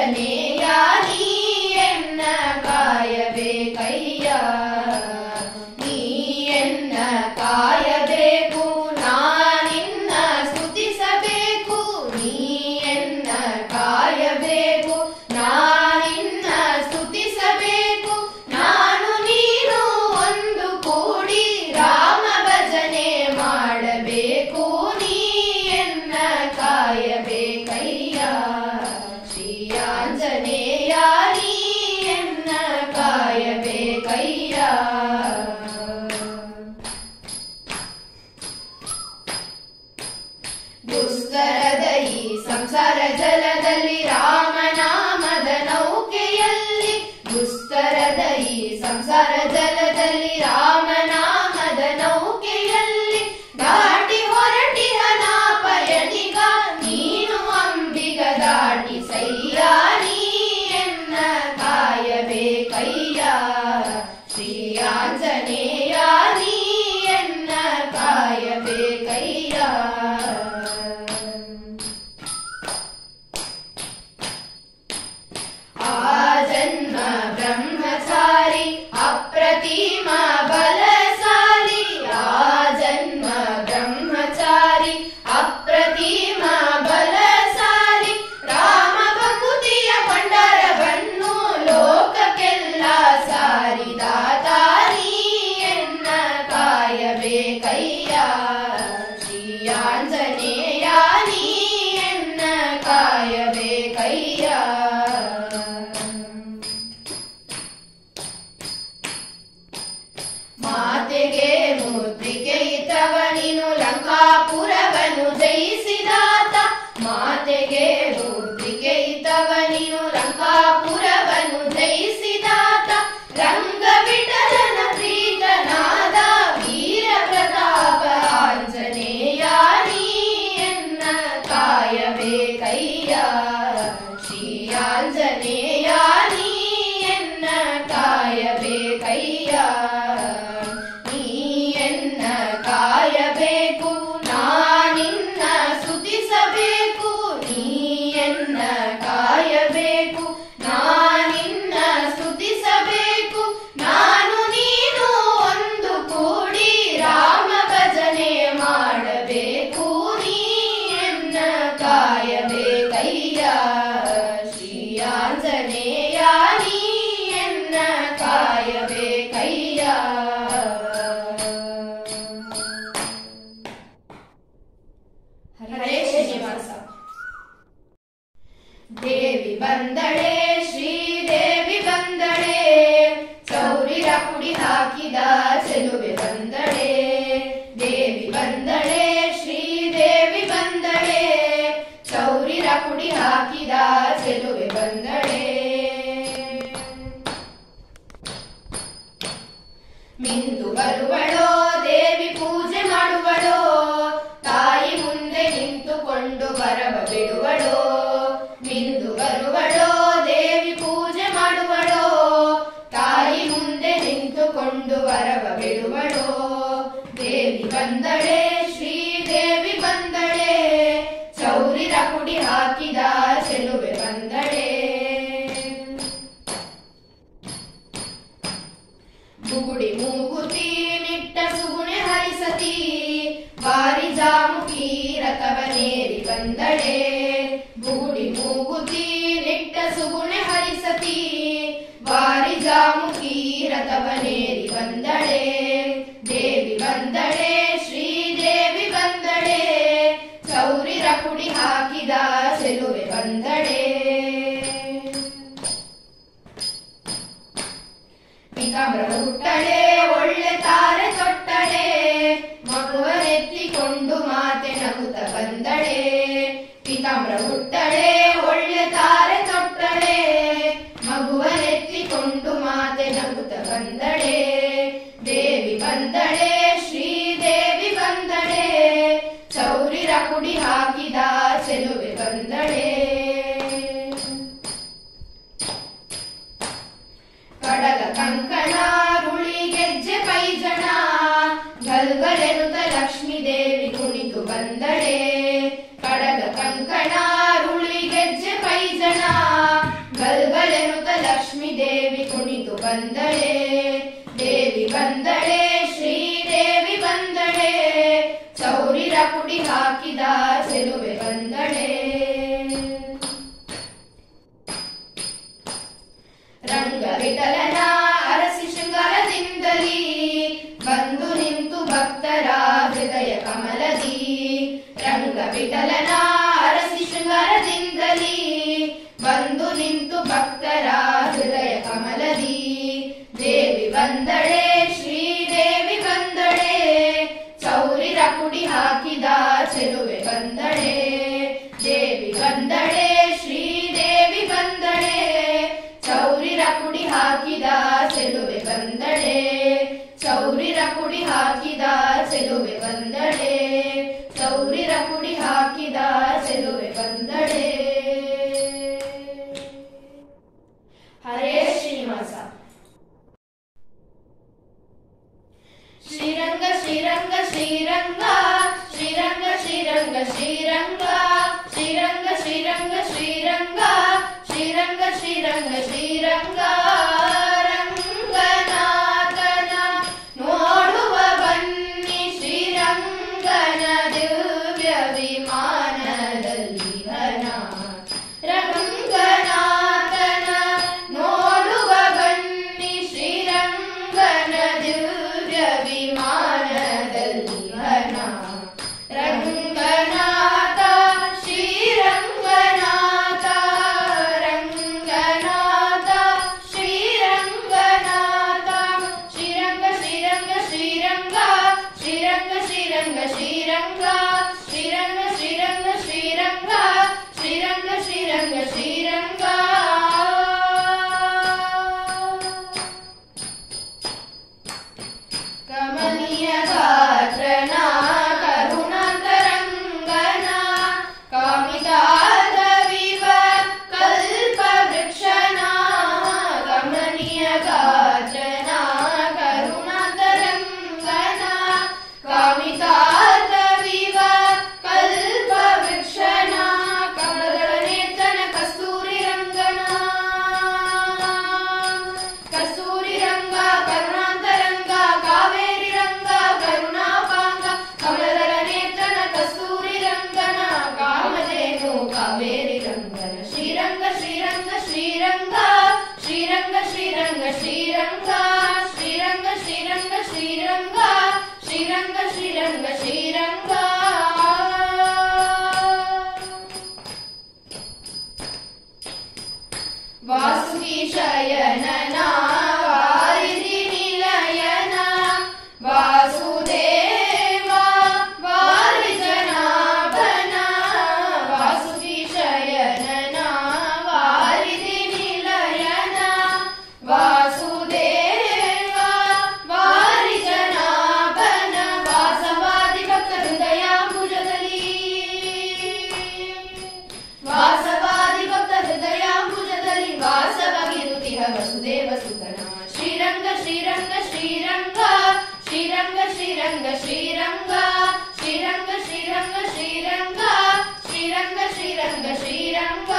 ಆಂಜನೇಯ ನೀ ಎನ್ನ ಕಾಯಬೇಕಯ್ಯ ನೀ ಎನ್ನ ಕಾಯಬೇಕು ನಾನಿನ್ನ ಸ್ತುತಿಸಬೇಕು ನೀ ಎನ್ನ ಕಾಯಬೇಕು ನಾನಿನ್ನ ಸ್ತುತಿಸಬೇಕು ನಾನು ನೀನು ಒಂದು ಕೂಡಿ ರಾಮ ಭಜನೆ ಮಾಡಬೇಕು ನೀ ಎನ್ನ ಕಾಯಬೇಕಯ್ಯ ಶ್ರೀ ಆಂಜನೇಯ ನೀ ಎನ್ನ ಕಾಯಬೇಕಯ್ಯ ದುಸ್ತರದ ಈ ಸಂಸಾರ ಜಲದಲ್ಲಿ ರಾಮನಾಮದ ನೌಕೆಯಲ್ಲಿ ದುಸ್ತರದ ಈ ಸಂಸಾರ ಜಲದಲ್ಲಿ ರಾಮನಾಮದ ನೌಕೆಯಲ್ಲಿ ದಾಟಿ ಹೊರಟಿಹ ನಾ ಪಯಣಿಗ ನೀನು ಅಂಬಿಗ ದಾಟಿ ಸಯ್ಯ ನೀ ಎನ್ನ ಕಾಯಬೇಕಯ್ಯ ಶ್ರೀ ಆಂಜನೇಯ ನೀ ಎನ್ನ ಕಾಯಬೇಕಯ್ಯ ಆ ಜನ್ಮ ಬ್ರಹ್ಮಚಾರಿ ಅಪ್ರತಿಮ ಬಲಶಾಲಿ ಆ ಜನ್ಮ ಬ್ರಹ್ಮಚಾರಿ ಅಪ್ರತಿಮ ಬಲಶಾಲಿ ರಾಮ ಭಕುತಿಯ ಪಂಡರವನ್ನು ಲೋಕಕ್ಕೆಲ್ಲ ಸಾರಿದಾತ ನೀ ಎನ್ನ ಕಾಯಬೇಕಯ್ಯ ಶ್ರೀ ಆಂಜನೇಯ ನೀ ಎನ್ನ ಕಾಯಬೇಕಯ್ಯ ಮಾತೆಗೆ ಮುದ್ರಿಕೆ ಇದ್ದವ ನೀನು ಲಂಕಾಪುರವನ್ನು ಜಯಿಸಿದಾತ ಮಾತೆಗೆ ಮುದ್ರಿಕೆ ಇದ್ದವ ನೀನು ಲಂಕಾಪುರವನ್ನು ಜಯಿಸಿದಾತ ರಂಗ ವಿಠಲನ ಪ್ರೀತನಾದ ವೀರ ಪ್ರತಾಪ ಆಂಜನೇಯ ನೀ ಎನ್ನ ಕಾಯಬೇಕಯ್ಯ ಶ್ರೀ ಆಂಜನೇಯ ನೀ ಎನ್ನ ಕಾಯಬೇಕಯ್ಯ ನೀ ಎನ್ನ ಕಾಯಬೇಕು ನಾನಿನ್ನ ಸ್ತುತಿಸಬೇಕು ನೀ ಎನ್ನ ಕಾಯಬೇಕು ನಾನಿನ್ನ ಸ್ತುತಿಸಬೇಕು ನಾನು ನೀನು ಒಂದು ಕೂಡಿ ರಾಮ ಭಜನೆ ಮಾಡಬೇಕು ನೀ ಎನ್ನ ಕಾಯಬೇಕಯ್ಯ ಶ್ರೀ ಆಂಜನೇಯ ನೀ ಎನ್ನ ಕಾಯಬೇಕಯ್ಯ ಹರೇ ಶ್ರೀನಿವಾಸ ದೇವಿ ಬಂದಳೆ ಶ್ರೀದೇವಿ ಬಂದಳೆ ಚೌರಿರ ಪುಡಿ ಹಾಕಿದ ಚೆಲುವೆ ಬಂದಳೆ ದೇವಿ ಬಂದಳೆ ಶ್ರೀದೇವಿ ಬಂದಳೆ ಚೌರಿರ ಪುಡಿ ಹಾಕಿದ ಚೆಲುವೆ ಬಂದಳೆ ಮಿಂದು ಬರುವಳೋ ದೇವಿ ಪೂಜೆ ಮಾಡುವಳೋ ತಾಯಿ ಮುಂದೆ ನಿಂತುಕೊಂಡು ಬರವ ಬಿಡುವಳೋ ಮಿಂದು ಬರುವಳೋ ದೇವಿ ಪೂಜೆ ಮಾಡುವಳೋ ತಾಯಿ ಮುಂದೆ ನಿಂತುಕೊಂಡು ಬರವ ಬಿಡುವಳೋ ದೇವಿ ಬಂದಳೆ ಶ್ರೀದೇವಿ ಬಂದಳೆ ಚೌರಿರ ಪುಡಿ ಹಾಕಿದ ಚೆಲುವೆ ಬಂದಳೆ ಬುಗುಡಿ ಮೂಗುತಿ ನಿಟ್ಟ ಸುಗುಣೆ ಹರಿಸತಿ ಬಾರಿ ಜಾಮುಕಿ ರಥವನೇರಿ ಬಂದಳೆ ಬುಗುಡಿ ಮೂಗುತಿ ನಿಟ್ಟ ಸುಗುಣೆ ಹರಿಸತಿ ಬಾರಿ ಜಾಮುಕಿ ರಥವನೇರಿ ಬಂದಳೆ ದೇವಿ ಬಂದಳೆ ಶ್ರೀದೇವಿ ಬಂದಳೆ ಚೌರಿರ ಪುಡಿ ಹಾಕಿದ ಚೆಲುವೆ ಬಂದಳೆ ಪಿತಾಂಬ್ರ ಹುಟ್ಟಳೆ ಒಳ್ಳೆ ತಾರೆ ತೊಟ್ಟಳೆ ಮಗುವನೆತ್ತಿಕೊಂಡು ಮಾತೆ ನಗುತ್ತ ಬಂದಳೆ ಪಿತಾಂಬ್ರ ಹುಟ್ಟಳೆ ಒಳ್ಳೆ ತಾರೆ ತೊಟ್ಟಳೆ ಮಗುವನೆತ್ತಿಕೊಂಡು ಮಾತೆ ನಗುತ್ತ ಬಂದಳೆ ದೇವಿ ಬಂದಳೆ ಶ್ರೀದೇವಿ ಬಂದಳೆ ಚೌರಿರ ಕುಡಿ ಹಾಕಿದ ಚೆಲುವೆ ಬಂದಳೆ ಕಡಗ ಕಂಕಣ ರುಳಿ ಗೆಜ್ಜೆ ಪೈಜಣ ಗಲ್ಗಲೆನುತ ಲಕ್ಷ್ಮೀ ದೇವಿ ಕುಣಿತು ಬಂದಳೆ ಕಡಗ ಕಂಕಣ ರುಳಿ ಗೆಜ್ಜೆ ಪೈಜಣ ಲಕ್ಷ್ಮೀ ದೇವಿ ಕುಣಿತು ಬಂದಳೆ ದೇವಿ ಬಂದಳೆ ಶ್ರೀದೇವಿ ಬಂದಳೆ ಚೌರಿರ ಕುಡಿ ಹಾಕಿದ ಚೆಲುವೆ ಬಂದಳೆ ರಂಗ ವಿಠಲನ ಅರಸಿ ಶೃಂಗಾರದಿಂದಲೀ ಬಂದು ನಿಂತು ಭಕ್ತರ ಹೃದಯ ಕಮಲದಿ ರಂಗ ವಿಠಲನ ಅರಸಿ ಶೃಂಗಾರದಿಂದಲೀ ಬಂದು ನಿಂತು ಭಕ್ತರ ಹೃದಯ ಕಮಲದಿ ದೇವಿ ಬಂದಳೆ ಶ್ರೀದೇವಿ ಬಂದಳೆ ಚೌರಿರ ಕುಡಿ ಹಾಕಿದ ಚೆಲುವೆ ಬಂದಳೆ ದೇವಿ ಬಂದಳೆ ಶ್ರೀದೇವಿ ಬಂದಳೆ ಚೌರಿರ ಕುಡಿ ಹಾಕಿದ ಚೆಲುವೆ ಬಂದಳೆ ಚೌರಿರ ಕುಡಿ ಹಾಕಿದ ಚೆಲುವೆ ಬಂದಳೆ ಚೌರಿರ ಕುಡಿ ಹಾಕಿದ ಚೆಲುವೆ ಬಂದಳೆ ಹರೇ ಶ್ರೀನಿವಾಸ ಶ್ರೀರಂಗ ಶ್ರೀರಂಗ ಶ್ರೀರಂಗ ಶ್ರೀರಂಗ ಶ್ರೀರಂಗ ಶ್ರೀರಂಗ ಶ್ರೀರಂಗ ಶ್ರೀರಂಗ ಶ್ರೀರಂಗ ಶ್ರೀರಂಗ ಶ್ರೀರಂಗ ಶ್ರೀರಂಗ ರಂಗನಾಥನ ನೋಡುವ ಬನ್ನಿ ಶ್ರೀರಂಗನ ದಿವ್ಯ ವಿಮಾನದಲ್ಲಿ ಹನ ರಂಗನಾಥನ ನೋಡುವ ಬನ್ನಿ ಶ್ರೀರಂಗನ ದಿವ್ಯ ವಿಮಾನದಲ್ಲಿ ಹನ ರಂಗನಾಥ ಶ್ರೀರಂಗನಾಥ ರಂಗನಾಥ ಶ್ರೀರಂಗನಾಥ ಶ್ರೀರಂಗ ಶ್ರೀರಂಗ ಶ್ರೀರಂಗ ಶ್ರೀರಂಗ ಶ್ರೀರಂಗ ಶ್ರೀರಂಗ ಶ್ರೀರಂಗ ಶ್ರೀರಂಗ ಶ್ರೀರಂಗ ಶ್ರೀರಂಗ ಶ್ರೀರಂಗ ಶ್ರೀರಂಗ ಕಮನೀಯ ಗಾತ್ರನ ಕರುಣಾಂತರಂಗನ ಕಾಮಿತಾದವಿವ ಕಲ್ಪ ವೃಕ್ಷನ ಕಮನೀಯ ಗಾತ್ರನ ಕರುಣಾಂತರಂಗನ ಕಾಮಿತಾದವಿವ ಕಲ್ಪ ವೃಕ್ಷನ ಕಮಲದಳ ನೇತ್ರನ ಕಸ್ತೂರಿ ರಂಗನ ಕಸ್ತೂರಿ ರಂಗ ಕರುಣಾಂತರಂಗ ಕಾವೇರಿ ರಂಗ ಕರುಣಾಪಾಂಗ ಕಮಲದಳ ನೇತ್ರನ ಕಸ್ತೂರಿ ರಂಗನ ಕಾಮಧೇನು ಕಾವೇರಿ ರಂಗನ ಶ್ರೀರಂಗ ಶ್ರೀರಂಗ ಶ್ರೀರಂಗ ಶ್ರೀರಂಗ ಶ್ರೀರಂಗ ಶ್ರೀರಂಗ ಶ್ರೀರಂಗ ಶ್ರೀರಂಗ ಶ್ರೀರಂಗ ಶ್ರೀರಂಗ ಶ್ರೀರಂಗ ಶ್ರೀರಂಗ ವಾಸುಕಿ ಶಯನನ ವಾರಿಧಿ ನಿಲಯನ ವಾಸುದೇವ ವಾರಿ ಜನಾಭನ ವಾಸುಕಿ ಶಯನನ ವಾರಿಧಿ ನಿಲಯನ ವಾಸುದೇವ ವಾರಿ ಜನಾಭನ ವಾಸವಾದಿ ಭಕ್ತ ಹೃದಯಾಂಬುಜದಲ್ಲಿ ವಾಸವಾದಿ ಭಕ್ತ ಹೃದಯಾಂಬುಜದಲ್ಲಿ ವಾಸವಾಗಿರುತ್ತಿಹ ವಸುದೇವ ಸುತನ ಶ್ರೀರಂಗ ಶ್ರೀರಂಗ ಶ್ರೀರಂಗ ಶ್ರೀರಂಗ ಶ್ರೀರಂಗ ಶ್ರೀರಂಗ ಶ್ರೀರಂಗ ಶ್ರೀರಂಗ ಶ್ರೀರಂಗ ಶ್ರೀರಂಗ ಶ್ರೀರಂಗ ಶ್ರೀರಂಗ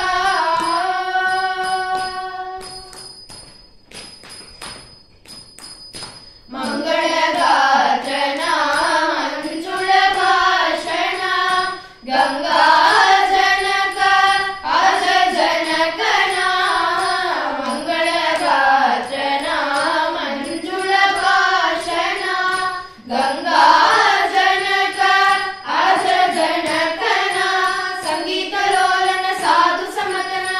ಮಂಗಳಗಾತ್ರನ ಮಂಜುಳ ಭಾಷಣ ಗಂಗಾ ಜನಕ ಅಜ ಜನಕನ ಮಂಗಳಗಾತ್ರನ ಮಂಜುಳ ಭಾಷಣ ಗಂಗಾ ಜನಕ ಅಜ ಜನಕನ ಸಂಗೀತ ಲೋಲನ ಸಾಧು ಸಮತನ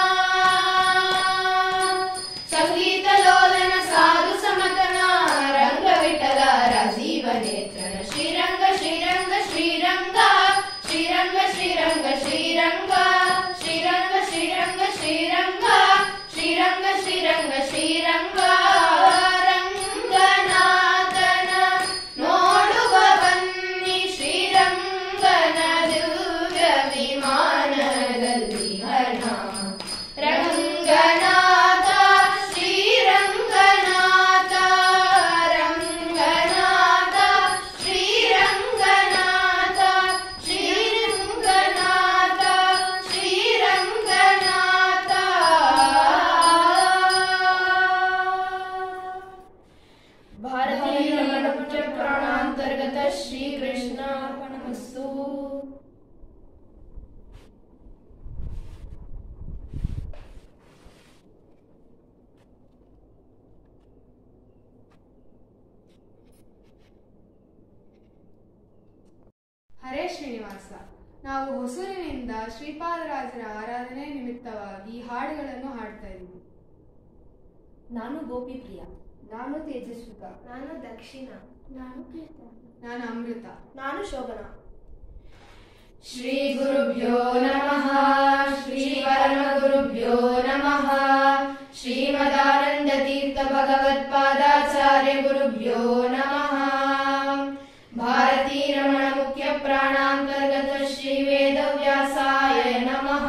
ಸಂಗೀತ ಲೋಲನ ಸಾಧು ಸಮತನ ರಂಗ ವಿಠಲ ರಾಜೀವ ನೇತ್ರನ ಶ್ರೀರಂಗ ಶ್ರೀರಂಗ ಶ್ರೀರಂಗ ಶ್ರೀರಂಗ ಶ್ರೀರಂಗ ಶ್ರೀರಂಗ ಶ್ರೀರಂಗ ಶ್ರೀರಂಗ ಶ್ರೀರಂಗ ಶ್ರೀರಂಗ ಶ್ರೀರಂಗ ಶ್ರೀರಂಗ ರಂಗನಾಥನ ನೋಡುವ ಬನ್ನಿ ಶ್ರೀರಂಗನ ದಿವ್ಯ ವಿಮಾನದಲ್ಲಿ ಹಣ ರಂಗನಾಥ ಶ್ರೀರಂಗನಾಥ ರಂಗನಾಥ ಶ್ರೀರಂಗನಾಥ ಶ್ರೀರಂಗನಾಥ ಶ್ರೀರಂಗನಾಥ ಶ್ರೀನಿವಾಸ ನಾವು ಹೊಸೂರಿನಿಂದ ಶ್ರೀಪಾದರಾಜರ ಆರಾಧನೆ ನಿಮಿತ್ತವಾಗಿ ಹಾಡುಗಳನ್ನು ಹಾಡ್ತಾ ಇದ್ದೀವಿ ನಾನು ಗೋಪಿ ಪ್ರಿಯ ನಾನು ತೇಜಸ್ವಿತ ನಾನು ದಕ್ಷಿಣ ನಾನು ಕೀರ್ತನ ನಾನು ಅಮೃತ ನಾನು ಶೋಭನಾ ಶ್ರೀ ಗುರುಭ್ಯೋ ನಮಃ ಶ್ರೀ ಪರಮ ಗುರುಭ್ಯೋ ನಮಃ ಶ್ರೀಮದಾನಂದ ತೀರ್ಥ ಭಗವತ್ಪಾದಾಚಾರ್ಯ ಗುರುಭ್ಯೋ ನಮಃ ಭಾರತೀ ರಮಣ ಮುಖ್ಯ ಪ್ರಾಣಾಂತರ್ಗತ ಶ್ರೀ ವೇದವ್ಯಾಸಾಯ ನಮಃ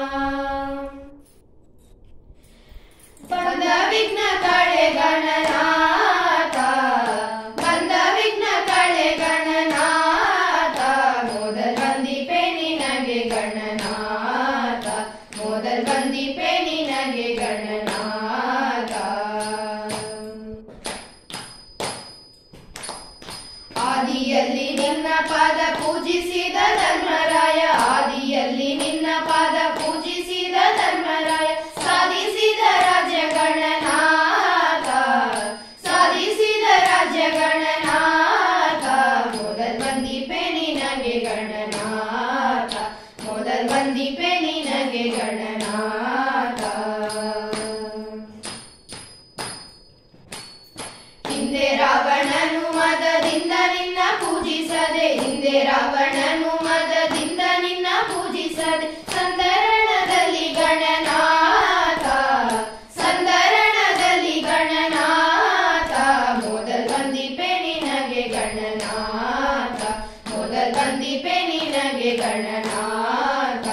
ಬಂದ ವಿಘ್ನ ಕಳೆ ಗಣನಾಥ ಬಂದ ವಿಘ್ನ ಕಳೆ ಗಣನಾಥ ಮೋದಲ್ ಬಂದಿಪೆ ನಿನಗೆ ಗಣನಾಥ ಮೋದಲ್ ಬಂದಿಪೆ ನಿನಗೆ ಗಣನಾಥ ಆದಿಯಲ್ಲಿ ನಿನ್ನ ಪಾದ ಪೂಜಿಸಿದ ಧರ್ಮರಾಯ ಆದಿಯಲ್ಲಿ ನಿನ್ನ ಪಾದ ಪೂಜಿಸಿದ ಧರ್ಮರಾಯ ಸಾಧಿಸಿದ ರಾಜ್ಯ ಗಣನಾಥ ಸಾಧಿಸಿದ ರಾಜ್ಯ ಗಣನಾಥ ಮೊದಲ್ ಬಂದಿಪೆ ನಿನಗೆ ಗಣನಾಥ ಮೊದಲ್ ಬಂದಿಪೆ ನಿನಗೆ ಗಣನಾಥ ಹಿಂದೆ ರಾವಣನು ಮದದಿಂದ ನಿನ್ನ ಪೂಜಿಸದೆ ಹಿಂದೆ ರಾವಣನು ಮದದಿಂದ ನಿನ್ನ ಪೂಜಿಸದೆ ಸಂದರಣದಲ್ಲಿ ಗಣನಾಥ ಸಂದರಣದಲ್ಲಿ ಗಣನಾಥ ಮೊದಲ್ ಬಂದಿಪೆ ನಿನಗೆ ಗಣನಾಥ ಮೊದಲ್ ಬಂದಿಪೆ ನಿನಗೆ ಗಣನಾಥ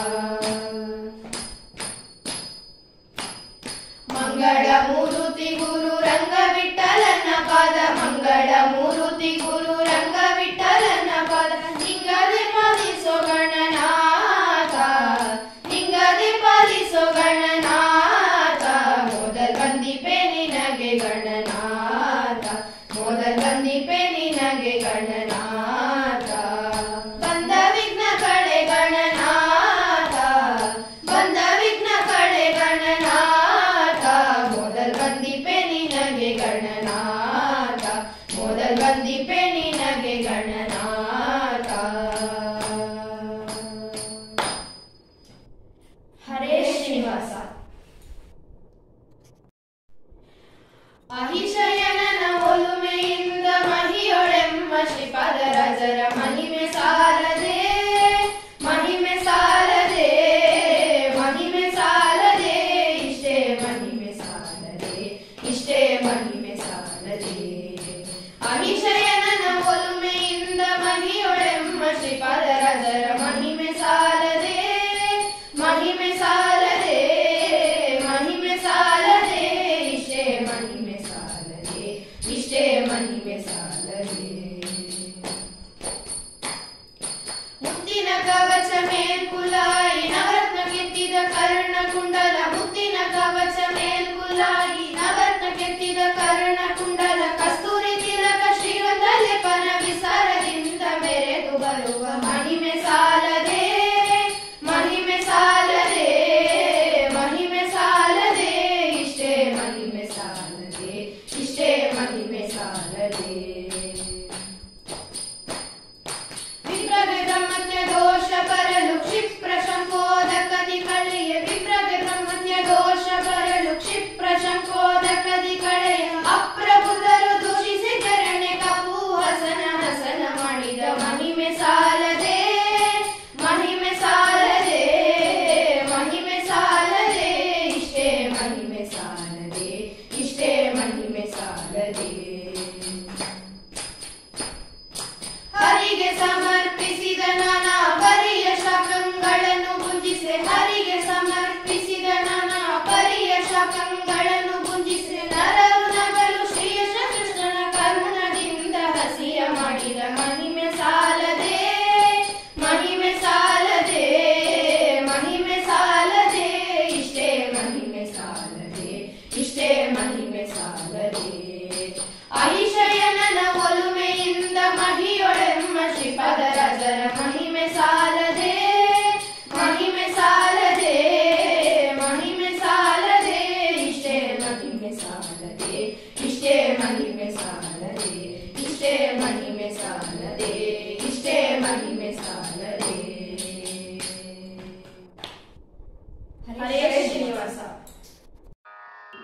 ಮಂಗಳ ಮೂರುತಿ ಗುರು ರಂಗ ವಿಠಲನ ಪಾದ ಮಂಗಳ ಮೂರುತಿ ಗುರು ರಂಗ ವಿಠಲನ ಪಾದ ಹಿಂಗದೆ ಪಾಲಿಸೋ ಗಣನಾಥ ಹಿಂಗದೆ ಪಾಲಿಸೋ ಗಣನಾಥ ಮೊದಲ್ ಬಂದಿಪೆ ನಿನಗೆ ಗಣನಾಥ ಮೊದಲ್ ಬಂದಿಪೆ ನಿನಗೆ ಗಣನಾಥ ಬಂದ ವಿಘ್ನ ಕಳೆ ಗಣನಾಥ ಬಂದ ವಿಘ್ನ ಕಳೆ ಗಣನಾಥ ಮೊದಲ್ ಬಂದಿಪೆ ನಿನಗೆ ಗಣನಾಥ ಮೊದಲ್ ಬಂದಿಪೆ ನಿನಗೆ ಗಣನಾಥ ಹರೇ ಶ್ರೀನಿವಾಸ ಅಹಿಶಯನನ ಒಲುಮೆಯಿಂದ ಮಹಿಯೊಳೆಮ್ಮ ಶ್ರೀಪಾದರಾಜರ ಮಹಿಮೆ ಸಾಲದೆ ಮಹಿಮೆ ಸಾಲದೆ ಮಹಿಮೆ ಸಾಲದೆ ಇಷ್ಟೇ ಮಹಿಮೆ ಸಾಲದೆ ಇಷ್ಟೇ ಮಹಿಮೆ ಸಾಲದೆ ಅಹಿಶಯನನ ಒಲುಮೆಯಿಂದ ಮಹಿಯೊಳೆಮ್ಮ ಶ್ರೀಪಾದರಾಜರ ಮಹಿಮೆ ಸಾಲದೆ ಮಹಿಮೆ ಸಾಲದೆ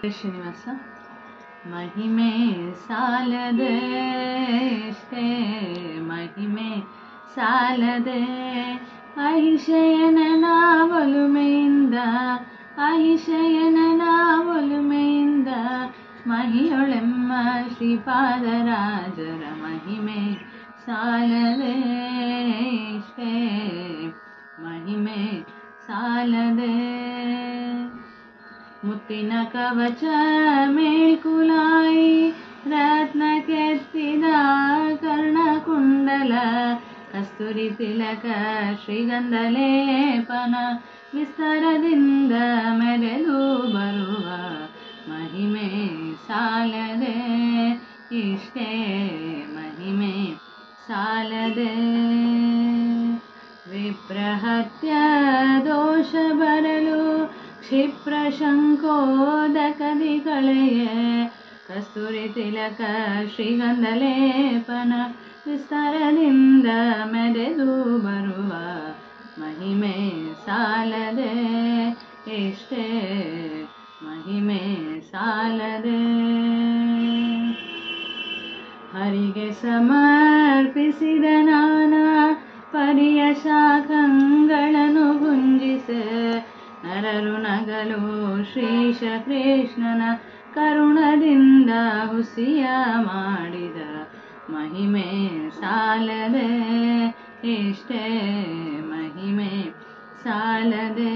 ಶ್ರೀನಿವಾಸ ಮಹಿಮೆ ಸಾಲದೆ ಇಷ್ಟೇ ಮಹಿಮೆ ಸಾಲದೆ ಅಹಿಶಯನ ಒಲುಮೆಯಿಂದ ಅಹಿಶಯನ ಒಲುಮೆಯಿಂದ ಮಹಿಯೊಳೆಮ್ಮ ಶ್ರೀಪಾದರಾಜರ ಮಹಿಮೆ ಸಾಲದೆ ಇಷ್ಟೇ ಮಹಿಮೆ ಸಾಲದೆ ಮುತ್ತಿನ ಕವಚ ಮೇಲ್ಕುಲಾಯಿ ರತ್ನ ಕೆತ್ತಿದ ಕರ್ಣಕುಂಡಲ ಕಸ್ತೂರಿ ತಿಲಕ ಶ್ರೀಗಂಧ ಲೇಪನ ವಿಸ್ತಾರದಿಂದ ಮೆರೆದು ಬರುವ ಮಹಿಮೆ ಸಾಲದೆ ಇಷ್ಟೇ ಮಹಿಮೆ ಸಾಲದೆ ವಿಪ್ರಹತ್ಯ ದೋಷ ಬರಲು ಕ್ಷಿಪ್ರ ಶಂಕೋದಕದಿ ಕಳೆಯ ಕಸ್ತೂರಿ ತಿಲಕ ಶ್ರೀಗಂಧ ಲೇಪನ ವಿಸ್ತಾರದಿಂದ ಮೆರೆದು ಬರುವ ಮಹಿಮೆ ಸಾಲದೆ ಇಷ್ಟೇ ಮಹಿಮೆ ಸಾಲದೆ ಹರಿಗೆ ಸಮರ್ಪಿಸಿದ ನಾನಾ ಪರಿಯ ಶಾಖಗಳನ್ನು ಗುಂಜಿಸ ನರರು ನಗಲು ಶ್ರೀಶ ಕೃಷ್ಣನ ಕರುಣದಿಂದ ಹುಸಿಯ ಮಾಡಿದ ಮಹಿಮೆ ಸಾಲದೆ ಇಷ್ಟೇ ಮಹಿಮೆ ಸಾಲದೆ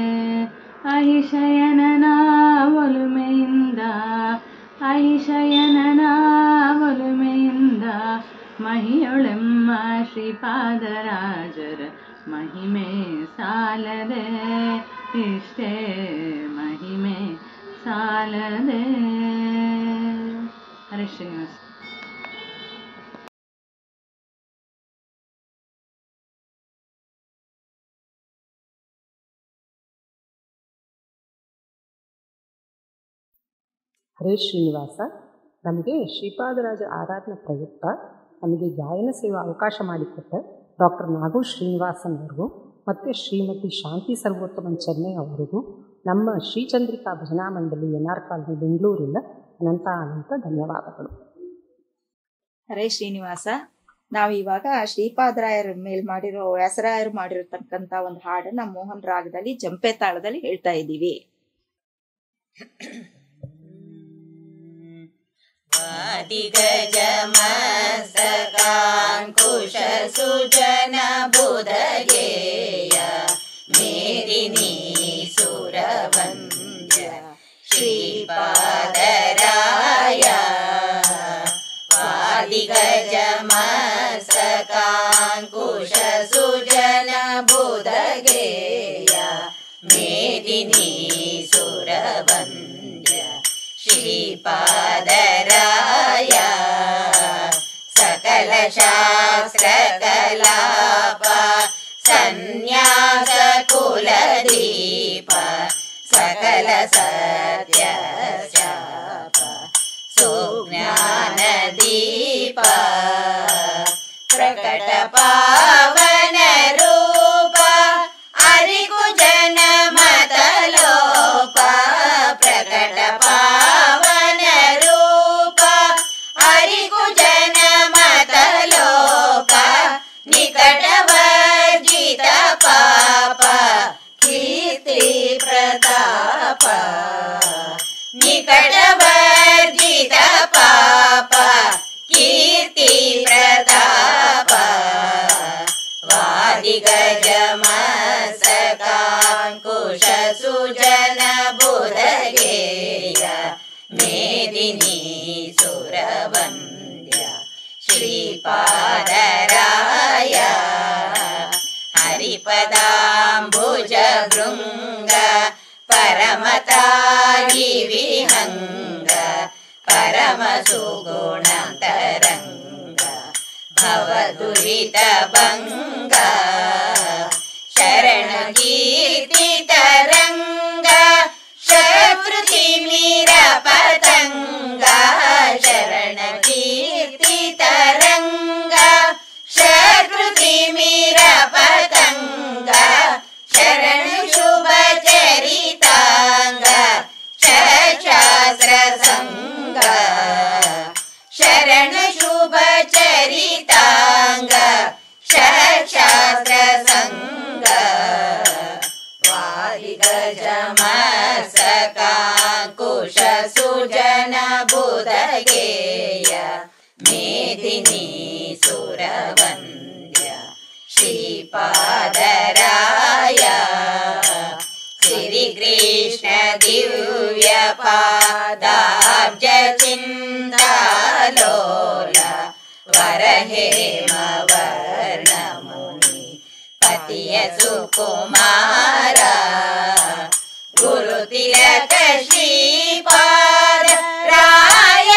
ಅಹಿಶಯನನ ಒಲುಮೆಯಿಂದ ಅಹಿಶಯನನ ಒಲುಮೆಯಿಂದ ಮಹಿಯೊಳೆಮ್ಮ ಶ್ರೀಪಾದರಾಜರ ಮಹಿಮೆ ಸಾಲದೆ ಇಷ್ಟೇ ಮಹಿಮೆ ಸಾಲದೆ ಹರೇ ಶ್ರೀನಿವಾಸ ಹರೇ ಶ್ರೀನಿವಾಸ ನಮಗೆ ಶ್ರೀಪಾದರಾಜ ಆರಾಧನಾ ಪ್ರಯುಕ್ತ ನಮಗೆ ಗಾಯನ ಸೇವಾ ಅವಕಾಶ ಮಾಡಿಕೊಟ್ಟ ಡಾಕ್ಟರ್ ನಾಗು ಶ್ರೀನಿವಾಸನ್ ಅವರಿಗೂ ಮತ್ತು ಶ್ರೀಮತಿ ಶಾಂತಿ ಸರ್ವೋತ್ತಮನ್ ಚೆನ್ನೈ ಅವರಿಗೂ ನಮ್ಮ ಶ್ರೀಚಂದ್ರಿಕಾ ಭಜನಾ ಮಂಡಳಿ ಎನ್ ಆರ್ ಕಾಲನಿ ಬೆಂಗಳೂರಿಂದ ಅನಂತ ಅನಂತ ಧನ್ಯವಾದಗಳು ಹರೇ ಶ್ರೀನಿವಾಸ ನಾವು ಇವಾಗ ಶ್ರೀಪಾದರಾಯರ ಮೇಲ್ ಮಾಡಿರೋ ವ್ಯಾಸರಾಯರು ಮಾಡಿರತಕ್ಕಂತ ಒಂದು ಹಾಡನ್ನ ಮೋಹನ್ ರಾಗದಲ್ಲಿ ಜಂಪೆ ತಾಳದಲ್ಲಿ ಹೇಳ್ತಾ ಇದ್ದೀವಿ ವಾದಿಗಜಮಸ್ತಕಾಂಕುಶ ಸುಜನ ಬುಧಗೇಯ ಮೇದಿನಿ ಸುರವಂದ್ಯ ಶ್ರೀಪಾದರಾಯ ವಾದಿಗಜಮಸ್ತಕಾಂಕುಶ ಸುಜನ ಬುಧಗೇಯ ಮೇದಿನಿ ಸುರವಂದ್ಯ ಶ್ರೀಪಾದರಾಯ ಸಕಲ ಶಾಸ್ತ್ರ ಕಲಾಪ ಸನ್ಯಾಸ ಕುಲದೀಪ ಸಕಲ ಸತ್ಯ ಶಾಪ ಸುಜ್ಞಾನ ದೀಪ ಪ್ರಕಟ ಪಾವನ ರೂಪ ಅರಿಗು ಜನ ಮತಲೋಪ ಪ್ರಕಟ ಪಾವನ ರೂಪ ಅರಿಗು ಜನ ಮತಲೋಪ ನಿಕಟವರ್ಜಿತ ಪಾಪ ಕೀರ್ತಿ ಪ್ರತಾಪ ನಿಕಟವರ್ಜಿತ ಪಾಪ ಕೀರ್ತಿ ಪ್ರತಾಪ ವಾದಿಗಜಮಸಕಾಂಕುಶ ಸುಜನ ಬುಧಗೇಯ ಮೇದಿನಿ ಸುರವಂದ್ಯ ಶ್ರೀಪಾದರಾಯ ಹರಿಪದಾಂಬುಜ ಭೃಂಗ ಪರಮತಾಗಿ ವಿಹಂಗ ಪರಮ ಸುಗುಣಂತರಂಗ ಭವದುರಿತ ಭಂಗ ಶರಣ ಕೀರ್ತಿ ತರಂಗ ಶಕೃತಿ ಮೀರ ಪತಂಗ ಶರಣ ಕೀರ್ತಿ ತರಂಗ ಶಕೃತಿ ಮೀರ ಪತಂಗ ಶರಣ ಶುಭ ಚರಿತಾಂಗ ಶಶ ಶಾಸ್ತ್ರ ಸಂಗ ಶರಣ ಶುಭ ಚರಿತಾಂಗ ಶಾಸ್ತ್ರ ಸಂಗ ವಾಲಿ ಗಜ ಮಸಕಾಂಕುಶ ಸುಜನ ಬುಧಗೇಯ ಮೇದಿನಿ ಸುರವಂದ್ಯ ಶ್ರೀಪಾದರಾಯ ಶ್ರೀಕೃಷ್ಣ ದಿವ್ಯ ಪಾದಾಬ್ಜ ಚಿಂತಾಲೋಲ ವರಹೇಮ ವರ್ಣ ಮುನಿ ಪತಿಯ ಸುಕುಮಾರ ಗುರು ತಿಲಕ ಶ್ರೀಪಾದ ರಾಯ